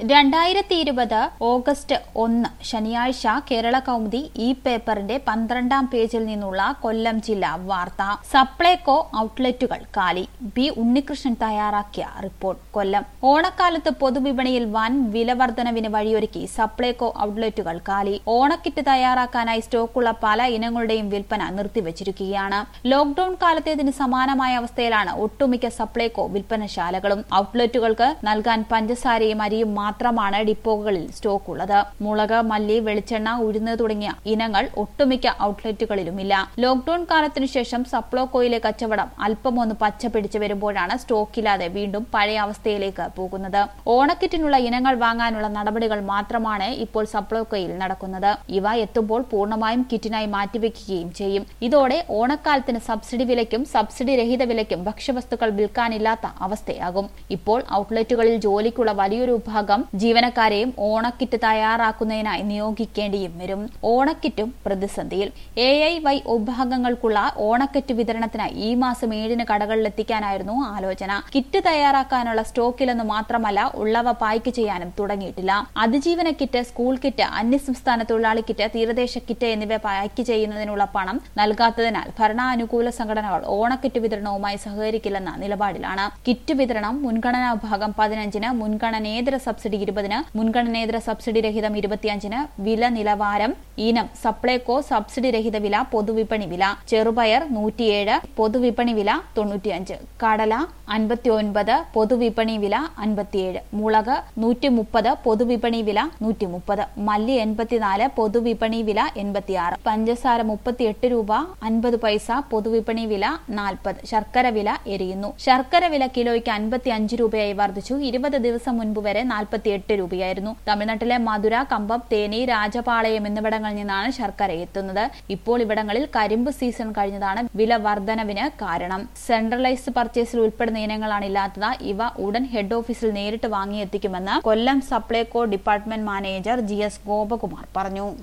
രണ്ടായിരത്തി ഇരുപത് ഓഗസ്റ്റ് ഒന്ന് ശനിയാഴ്ച കേരള കൗമുദി ഈ പേപ്പറിന്റെ പന്ത്രണ്ടാം പേജിൽ നിന്നുള്ള കൊല്ലം ജില്ലാ വാർത്ത സപ്ലൈകോ ഔട്ട്ലെറ്റുകൾ കാലി ബി ഉണ്ണികൃഷ്ണൻ തയ്യാറാക്കിയ റിപ്പോർട്ട് കൊല്ലം ഓണക്കാലത്ത് പൊതുവിപണിയിൽ വൻ വിലവർധനവിന് വഴിയൊരുക്കി സപ്ലൈകോ ഔട്ട്ലെറ്റുകൾ കാലി ഓണക്കിറ്റ് തയ്യാറാക്കാനായി സ്റ്റോക്കുള്ള പല ഇനങ്ങളുടെയും വിൽപ്പന നിർത്തിവച്ചിരിക്കുകയാണ് ലോക്ഡൌൺ കാലത്തേതിന് സമാനമായ അവസ്ഥയിലാണ് ഒട്ടുമിക്ക സപ്ലൈകോ വിൽപ്പനശാലകളും ഔട്ട്ലെറ്റുകൾക്ക് നൽകാൻ പഞ്ചസാരയും അരിയും മാത്രമാണ് ഡിപ്പോകളിൽ സ്റ്റോക്ക് ഉള്ളത് മുളക് മല്ലി വെളിച്ചെണ്ണ ഉഴുന്ന് തുടങ്ങിയ ഇനങ്ങൾ ഒട്ടുമിക്ക ഔട്ട്ലെറ്റുകളിലുമില്ല ലോക്ഡൌൺ കാലത്തിനു ശേഷം സപ്ലോകോയിലെ കച്ചവടം അല്പമൊന്ന് പച്ച പിടിച്ചു വരുമ്പോഴാണ് സ്റ്റോക്കില്ലാതെ വീണ്ടും പഴയ അവസ്ഥയിലേക്ക് പോകുന്നത് ഓണക്കിറ്റിനുള്ള ഇനങ്ങൾ വാങ്ങാനുള്ള നടപടികൾ മാത്രമാണ് ഇപ്പോൾ സപ്ലോകോയിൽ നടക്കുന്നത് ഇവ എത്തുമ്പോൾ പൂർണ്ണമായും കിറ്റിനായി മാറ്റിവെക്കുകയും ചെയ്യും ഇതോടെ ഓണക്കാലത്തിന് സബ്സിഡി വിലയ്ക്കും സബ്സിഡി രഹിത വിലയ്ക്കും ഭക്ഷ്യവസ്തുക്കൾ വിൽക്കാനില്ലാത്ത അവസ്ഥയാകും ഇപ്പോൾ ഔട്ട്ലെറ്റുകളിൽ ജോലിക്കുള്ള വലിയൊരു വിഭാഗം ജീവനക്കാരെയും ഓണക്കിറ്റ് തയ്യാറാക്കുന്നതിനായി നിയോഗിക്കേണ്ടിയും വരും ഓണക്കിറ്റും പ്രതിസന്ധിയിൽ എ ഐ വൈ വിഭാഗങ്ങൾക്കുള്ള ഓണക്കിറ്റ് വിതരണത്തിനായി ഈ മാസം ഏഴിന് കടകളിലെത്തിക്കാനായിരുന്നു ആലോചന കിറ്റ് തയ്യാറാക്കാനുള്ള സ്റ്റോക്കിലെന്ന് മാത്രമല്ല ഉള്ളവ പായ്ക്ക് ചെയ്യാനും തുടങ്ങിയിട്ടില്ല അതിജീവന കിറ്റ് സ്കൂൾ കിറ്റ് അന്യസംസ്ഥാന തൊഴിലാളി കിറ്റ് തീരദേശ കിറ്റ് എന്നിവ പായ്ക്ക് ചെയ്യുന്നതിനുള്ള പണം നൽകാത്തതിനാൽ ഭരണാനുകൂല സംഘടനകൾ ഓണക്കിറ്റ് വിതരണവുമായി സഹകരിക്കില്ലെന്ന നിലപാടിലാണ് കിറ്റ് വിതരണം മുൻഗണനാ വിഭാഗം പതിനഞ്ചിന് മുൻഗണനേതര സബ്സിഡി ഇരുപതിന് മുൻഗണനേതര സബ്സിഡി രഹിതം ഇരുപത്തിയഞ്ചിന് വില നിലവാരം ഇനം സപ്ലൈകോ സബ്സിഡി രഹിത വില പൊതുവിപണി വില ചെറുപയർ നൂറ്റിയേഴ് പൊതുവിപണി വില തൊണ്ണൂറ്റിയഞ്ച് കടല അൻപത്തി ഒൻപത് പൊതുവിപണി വില അൻപത്തിയേഴ് മുളക് നൂറ്റി മുപ്പത് പൊതുവിപണി വില നൂറ്റി മുപ്പത് മല്ലി എൺപത്തിനാല് പൊതുവിപണി വില എൺപത്തിയാറ് പഞ്ചസാര മുപ്പത്തിയെട്ട് രൂപ അൻപത് പൈസ പൊതുവിപണി വില നാൽപ്പത് ശർക്കര വില എരിയുന്നു ശർക്കര വില കിലോയ്ക്ക് അൻപത്തി അഞ്ച് രൂപയായി വർദ്ധിച്ചു ഇരുപത് ദിവസം മുൻപ് വരെ നാൽപ്പത്തിയെട്ട് രൂപയായിരുന്നു തമിഴ്നാട്ടിലെ മധുര കമ്പം തേനി രാജപാളയം എന്നിവിടങ്ങളിൽ നിന്നാണ് ശർക്കര എത്തുന്നത് ഇപ്പോൾ ഇവിടങ്ങളിൽ കരിമ്പ് സീസൺ കഴിഞ്ഞതാണ് വില വർധനവിന് കാരണം സെൻട്രലൈസ്ഡ് പർച്ചേസിൽ ഉൾപ്പെടുന്ന ഇനങ്ങളാണ് ഇല്ലാത്തത് ഇവ ഉടൻ ഹെഡ് ഓഫീസിൽ നേരിട്ട് വാങ്ങിയെത്തിക്കുമെന്ന് Kollam Supplyco department manager G S Gopakumar പറഞ്ഞു